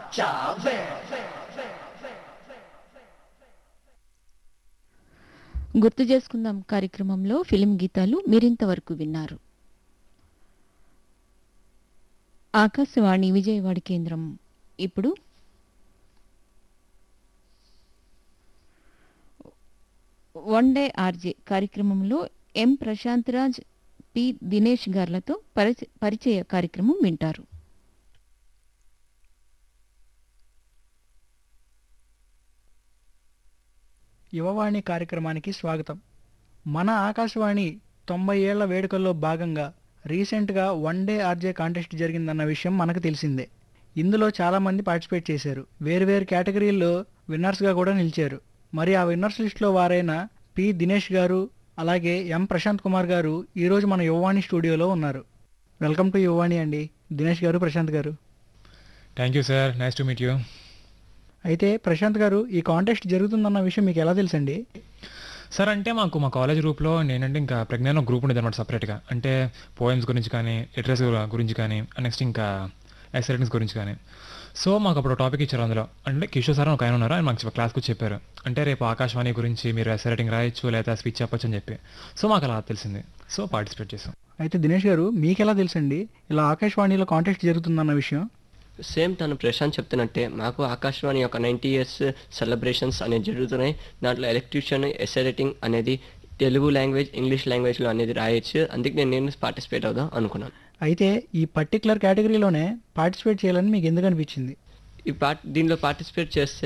గుర్తు చేసుకుందాం కార్యక్రమంలో ఫిలిం గీతాలు మీరింతవరకు విన్నారు ఆకాశవాణి విజయవాడ కేంద్రం ఇప్పుడు వన్ డే ఆర్జే కార్యక్రమంలో ఎం ప్రశాంత్ రాజ్ పి దినేష్ గార్లతో పరిచ- పరిచయ కార్యక్రమం వింటారు యువవాణి కార్యక్రమానికి స్వాగతం మన ఆకాశవాణి తొంభై ఏళ్ల వేడుకల్లో భాగంగా రీసెంట్గా వన్ డే ఆర్జే కాంటెస్ట్ జరిగిందన్న విషయం మనకు తెలిసిందే ఇందులో చాలామంది పార్టిసిపేట్ చేశారు వేరువేరు కేటగిరీల్లో విన్నర్స్గా కూడా నిలిచారు మరి ఆ విన్నర్స్ లిస్ట్లో వారైన పి దినేష్ గారు అలాగే ఎం ప్రశాంత్ కుమార్ గారు ఈరోజు మన యువవాణి స్టూడియోలో ఉన్నారు వెల్కమ్ టు యువవాణి అండి దినేష్ గారు ప్రశాంత్ గారు thank you sir nice to meet you అయితే ప్రశాంత్ గారు ఈ కాంటెస్ట్ జరుగుతుందన్న విషయం మీకు ఎలా తెలుసండి సార్ అంటే మాకు మా కాలేజ్ గ్రూప్లో నేనంటే ఇంకా ప్రజ్ఞాన గ్రూప్ ఉండేది అనమాట సపరేట్గా అంటే పోయమ్స్ గురించి కానీ లిటరసీ గురించి కానీ నెక్స్ట్ ఇంకా ఎక్సలెన్స్ గురించి కానీ సో మాకు అప్పుడు టాపిక్ ఇచ్చారు అందులో అంటే కిషోర్ సార్ అని ఒక ఆయన ఉన్నారు ఆయన మాకు క్లాస్కి చెప్పారు అంటే రేపు ఆకాశవాణి గురించి మీరు ఎస్ఐ రైటింగ్ రాయొచ్చు లేదా స్పీచ్ చెప్పొచ్చు అని చెప్పి సో మాకు అలా తెలిసింది సో పార్టిసిపేట్ చేసాం అయితే దినేష్ గారు మీకు ఎలా తెలుసండి ఇలా ఆకాశవాణిలో కాంటెస్ట్ జరుగుతుందన్న విషయం సేమ్ తను ప్రశాంత్ చెప్తున్నట్టే మాకు ఆకాశవాణి యొక్క నైంటీ ఇయర్స్ సెలబ్రేషన్స్ అనేది జరుగుతున్నాయి దాంట్లో ఎలక్ట్రిషియన్ ఎస్ఏ రేటింగ్ అనేది తెలుగు లాంగ్వేజ్ ఇంగ్లీష్ లాంగ్వేజ్లో అనేది రాయొచ్చు అందుకే నేను నేను పార్టిసిపేట్ అవుదాం అనుకున్నాను అయితే ఈ పర్టికులర్ కేటగిరీలోనే పార్టిసిపేట్ చేయాలని మీకు ఎందుకు అనిపించింది ఈ పార్ట్ దీనిలో పార్టిసిపేట్ చేస్తే